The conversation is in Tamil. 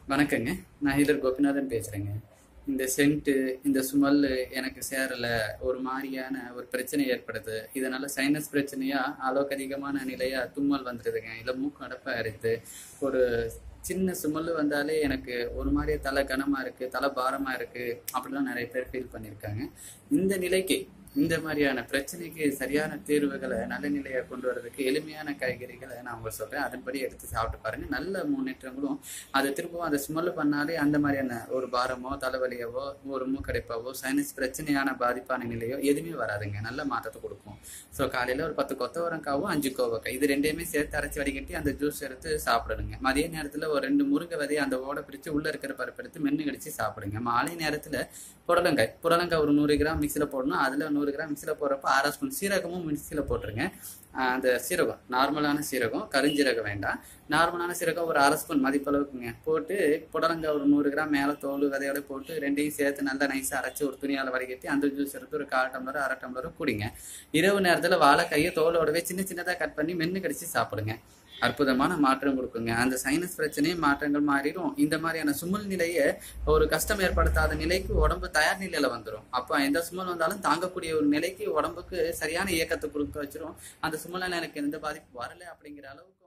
வணக்கங்க நான் ஹீலர் கோபிநாதன் பேசுறேங்க இந்த சென்ட்டு இந்த ஸ்மெல் எனக்கு சேரல ஒரு மாதிரியான ஒரு பிரச்சனை ஏற்படுது இதனால சைனஸ் பிரச்சனையா அளவுக்கு அதிகமான நிலையா தும்மல் வந்துடுதுங்க இல்லை மூக்கு அடப்பா இருக்கு ஒரு சின்ன சுமல் வந்தாலே எனக்கு ஒரு மாதிரியே தலை கனமா இருக்கு தலை பாரமா இருக்கு அப்படிலாம் நிறைய பேர் ஃபீல் பண்ணியிருக்காங்க இந்த நிலைக்கு இந்த மாதிரியான பிரச்சனைக்கு சரியான தீர்வுகளை நல்ல நிலையை கொண்டு வரதுக்கு எளிமையான காய்கறிகளை நான் உங்களுக்கு சொல்றேன் அதன்படி எடுத்து சாப்பிட்டு பாருங்க நல்ல முன்னேற்றங்களும் அது திரும்பவும் அதை ஸ்மெல் பண்ணாலே அந்த மாதிரியான ஒரு பாரமோ தலைவலியவோ ஒரு மூக்கடைப்பாவோ சைனஸ் பிரச்சனையான பாதிப்பான நிலையோ எதுவுமே வராதுங்க நல்ல மாற்றத்தை கொடுக்கும் ஸோ காலையில் ஒரு பத்து கொத்தவரங்காவும் அஞ்சு கோவக்காய் இது ரெண்டையுமே சேர்த்து அரைச்சி வடிகட்டி அந்த ஜூஸ் எடுத்து சாப்பிடணுங்க மதிய நேரத்தில் ஒரு ரெண்டு முருங்கை விதையை அந்த ஓட பிரித்து உள்ளே இருக்கிற பருப்பு எடுத்து மென்று கடிச்சு சாப்பிடுங்க மாலை நேரத்தில் புடலங்காய் புடலங்காய் ஒரு நூறு கிராம் மிக்சியில் போடணும் அதில் நூறு கிராம் மிக்சியில் போடுறப்ப அரை ஸ்பூன் சீரகமும் மிக்சியில் போட்டுருங்க ஆஹ் அந்த சீரகம் நார்மலான சீரகம் கருஞ்சீரகம் வேண்டாம் நார்மலான சீரகம் ஒரு அரை ஸ்பூன் மதிப்பளவுக்குங்க போட்டு புடலங்காய் ஒரு நூறு கிராம் மேலே தோல் விதையோட போட்டு ரெண்டையும் சேர்த்து நல்லா நைஸாக அரைச்சி ஒரு துணியால் வடிகட்டி அந்த ஜூஸ் எடுத்து ஒரு கால் டம்ளர் அரை டம்ளரும் குடிங்க இரவு நேரத்தில் வாழைக்காயை தோலோடவே சின்ன சின்னதாக கட் பண்ணி மென்று கடிச்சு சாப்பிடுங்க அற்புதமான மாற்றம் கொடுக்குங்க அந்த சைனஸ் பிரச்சனையும் மாற்றங்கள் மாறிடும் இந்த மாதிரியான சுமல் நிலையை ஒரு கஷ்டம் ஏற்படுத்தாத நிலைக்கு உடம்பு தயார் நிலையில வந்துடும் அப்போ எந்த சுமல் வந்தாலும் தாங்கக்கூடிய ஒரு நிலைக்கு உடம்புக்கு சரியான இயக்கத்தை கொடுக்க வச்சிரும் அந்த சுமலால எனக்கு எந்த பாதிப்பு வரல அப்படிங்கிற அளவுக்கு